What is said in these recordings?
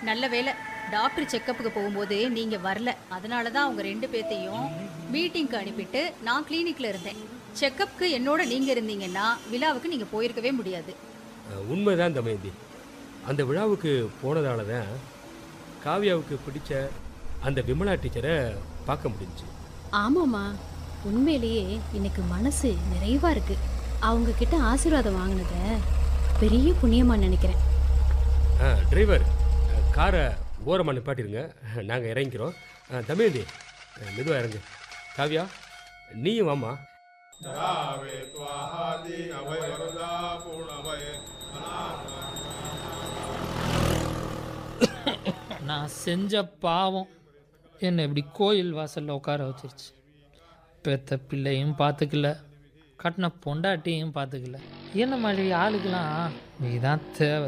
நல்ல வேலை டாக்டர் செக்கப்புக்கு போகும்போது நீங்க வரல அதனால தான் அவங்க ரெண்டு பேர்த்தையும் மீட்டிங்க்கு அனுப்பிட்டு நான் கிளினிக்ல இருந்தேன் செக்கப்புக்கு என்னோட நீங்க இருந்தீங்கன்னா விழாவுக்கு நீங்க போயிருக்கவே முடியாது அஹ், உண்மைதான் தமயந்தி அந்த விழாவுக்கு போனதால தான் காவியாவுக்கு பிடிச்ச அந்த விமலா டீச்சரை பார்க்க முடிஞ்சுச்சு ஆமாம்மா உண்மையிலேயே இன்னைக்கு மனசு நிறைவா இருக்கு அவங்க கிட்ட ஆசீர்வாதம் வாங்கினத பெரிய புண்ணியமா நினைக்கிறேன் ஆ டிரைவர் அஹ், காரை ஓரமாக நிப்பாட்டிருங்க நாங்கள் இறங்கிக்கிறோம் அஹ், தமயந்தி மெதுவாக இறங்கு காவியா நீயும் வாம்மா நான் செஞ்ச பாவம் என்னை இப்படி கோயில் வாசலில் உட்கார வச்சிருச்சு பெத்த பிள்ளையும் பார்த்துக்கல கட்டின பொண்டாட்டியும் பார்த்துக்கல என்ன மாதிரி ஆளுக்கெல்லாம் நீ தான் தேவை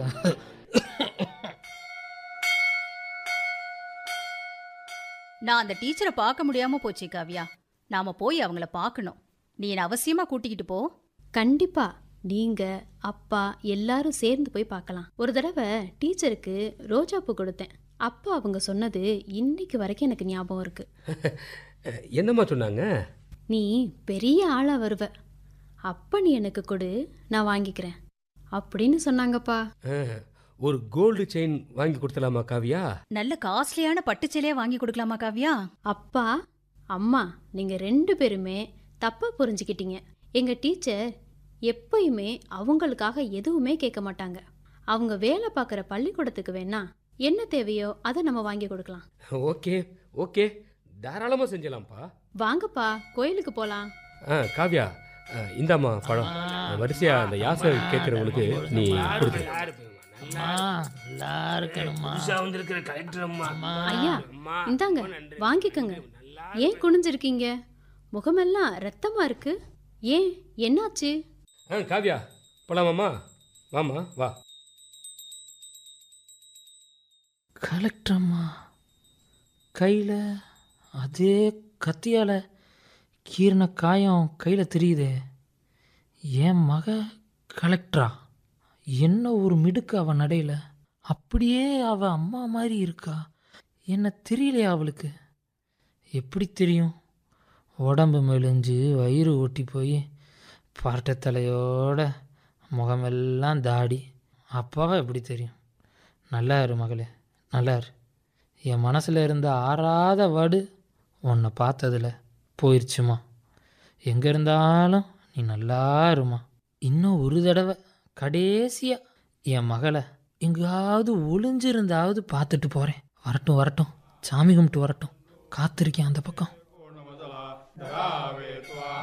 நான் அந்த டீச்சரை பார்க்க முடியாம போச்சு காவ்யா நாம போய் அவங்கள பார்க்கணும் நீ என்னை அவசியமா கூட்டிக்கிட்டு போ கண்டிப்பா நீங்க அப்பா எல்லாரும் சேர்ந்து போய் பார்க்கலாம் ஒரு தடவை டீச்சருக்கு ரோஜாப்பூ கொடுத்தேன் அப்பா அவங்க சொன்னது இன்னைக்கு வரைக்கும் எனக்கு ஞாபகம் இருக்கு அஹ், என்னம்மா சொன்னாங்க நீ பெரிய ஆளா வருவ அப்ப நீ எனக்கு கொடு நான் வாங்கிக்கிறேன் அப்படின்னு சொன்னாங்கப்பா அஹ், ஒரு கோல்டு செயின் வாங்கி கொடுத்தலாமா காவியா நல்ல காஸ்ட்லியான பட்டுச்சேலையா வாங்கி கொடுக்கலாமா காவ்யா அப்பா அம்மா நீங்க ரெண்டு பேருமே தப்பா புரிஞ்சுக்கிட்டீங்க எங்க டீச்சர் எப்பயுமே அவங்களுக்காக எதுவுமே கேட்க மாட்டாங்க அவங்க வேலை பார்க்குற பள்ளிக்கூடத்துக்கு வேணா என்ன தேவையோ அதை நம்ம வாங்கி கொடுக்கலாம் ஓகே ஓகே தாராளமாக செஞ்சலாம்ப்பா வாங்கப்பா கோயிலுக்கு போலாம் ஆ காவியா அஹ், இந்தாம்மா பழம் வரிசையா அந்த யாசை கேட்குறவங்களுக்கு நீ கொடுத்து அம்மா நல்லா இருக்கணுமா வந்திருக்கிற கலெக்டர் அம்மா ஐயா இந்தாங்க வாங்கிக்கோங்க ஏன் குனிஞ்சிருக்கீங்க முகமெல்லாம் ரத்தமா இருக்கு ஏன் என்னாச்சு ஆ காவியா போலாமாம்மா வாம்மா வா கலெக்டர் அம்மா கையில் அதே கத்தியால் கீறின காயம் கையில் தெரியுதே என் மக கலெக்டரா என்ன ஒரு மிடுக்கு அவன் நடையில் அப்படியே அவ அம்மா மாதிரி இருக்கா என்ன தெரியலையா அவளுக்கு எப்படி தெரியும் உடம்பு மெலிஞ்சு வயிறு ஒட்டி போய் பரட்டை தலையோட முகமெல்லாம் தாடி அப்பாவை எப்படி தெரியும் நல்லா இரு மகளே நல்லா இரு என் மனசில் இருந்த ஆறாத வடு உன்னை பார்த்ததுல போயிருச்சுமா எங்கே இருந்தாலும் நீ நல்லா இருமா இன்னும் ஒரு தடவை கடைசியாக என் மகளை எங்கேயாவது ஒளிஞ்சிருந்தாவது பார்த்துட்டு போகிறேன் வரட்டும் வரட்டும் சாமி கும்பிட்டு வரட்டும் காத்திருக்கேன் அந்த பக்கம் द्रावे त्वा